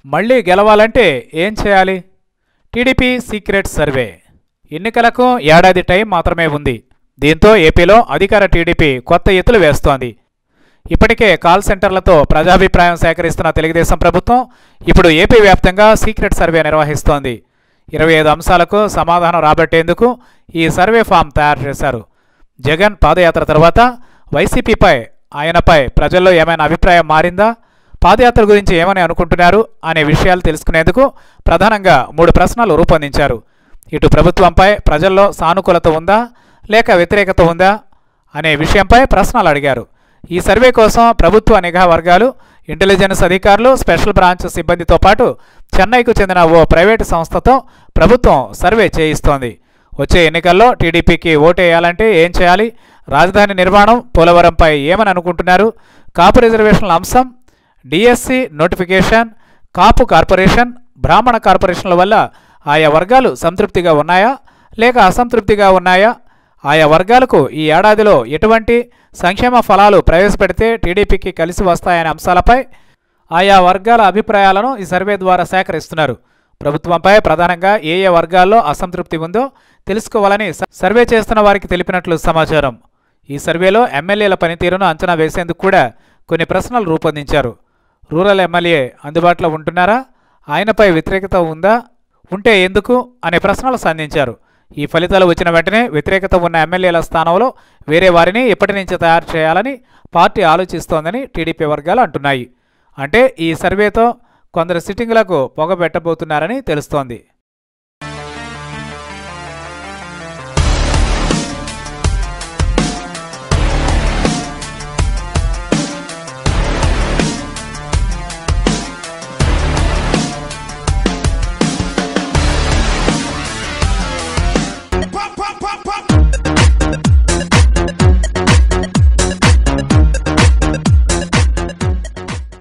మళ్ళీ గెలవాలంటే ఏం చేయాలి టీడీపీ సీక్రెట్ సర్వే ఎన్నికలకు ఏడాది టైం మాత్రమే ఉంది దీంతో ఏపీలో అధికార టీడీపీ కొత్త ఎత్తులు వేస్తోంది ఇప్పటికే కాల్ సెంటర్లతో ప్రజాభిప్రాయం సేకరిస్తున్న తెలుగుదేశం ప్రభుత్వం ఇప్పుడు ఏపీ వ్యాప్తంగా సీక్రెట్ సర్వే నిర్వహిస్తోంది ఇరవై ఐదు అంశాలకు సమాధానం రాబట్టేందుకు ఈ సర్వే ఫామ్ తయారు చేశారు జగన్ పాదయాత్ర తర్వాత వైసీపీపై ఆయనపై ప్రజల్లో ఏమైనా అభిప్రాయం మారిందా పాదయాత్ర గురించి ఏమని అనుకుంటున్నారు అనే విషయాలు తెలుసుకునేందుకు ప్రధానంగా మూడు ప్రశ్నలు రూపొందించారు ఇటు ప్రభుత్వంపై ప్రజల్లో సానుకూలత ఉందా లేక వ్యతిరేకత ఉందా అనే విషయంపై ప్రశ్నలు అడిగారు ఈ సర్వే కోసం ప్రభుత్వ నిఘా వర్గాలు ఇంటెలిజెన్స్ అధికారులు స్పెషల్ బ్రాంచ్ సిబ్బందితో పాటు చెన్నైకు చెందిన ఓ ప్రైవేటు సంస్థతో ప్రభుత్వం సర్వే చేయిస్తోంది వచ్చే ఎన్నికల్లో టీడీపీకి ఓటేయాలంటే ఏం చేయాలి రాజధాని నిర్మాణం పోలవరంపై ఏమని అనుకుంటున్నారు కాపు రిజర్వేషన్ల అంశం డిఎస్సి నోటిఫికేషన్ కాపు కార్పొరేషన్ బ్రాహ్మణ కార్పొరేషన్ల వల్ల ఆయా వర్గాలు సంతృప్తిగా ఉన్నాయా లేక అసంతృప్తిగా ఉన్నాయా ఆయా వర్గాలకు ఈ ఏడాదిలో ఎటువంటి సంక్షేమ ఫలాలు ప్రవేశపెడితే టీడీపీకి కలిసి వస్తాయనే అంశాలపై ఆయా వర్గాల అభిప్రాయాలను ఈ సర్వే ద్వారా సేకరిస్తున్నారు ప్రభుత్వంపై ప్రధానంగా ఏ ఏ వర్గాల్లో అసంతృప్తి ఉందో తెలుసుకోవాలని స- సర్వే చేస్తున్న వారికి తెలిపినట్లు సమాచారం ఈ సర్వేలో ఎమ్మెల్యేల పనితీరును అంచనా వేసేందుకు కూడా కొన్ని ప్రశ్నలు రూపొందించారు రూరల్ ఎమ్మెల్యే అందుబాటులో ఉంటున్నారా ఆయనపై వ్యతిరేకత ఉందా ఉంటే ఎందుకు అనే ప్రశ్నలు సంధించారు ఈ ఫలితాలు వచ్చిన వెంటనే వ్యతిరేకత ఉన్న ఎమ్మెల్యేల స్థానంలో వేరే వారిని ఇప్పటి నుంచి తయారు చేయాలని పార్టీ ఆలోచిస్తోందని టీడీపీ వర్గాలు అంటున్నాయి అంటే ఈ సర్వేతో కొందరు సిట్టింగులకు పొగ పెట్టబోతున్నారని తెలుస్తోంది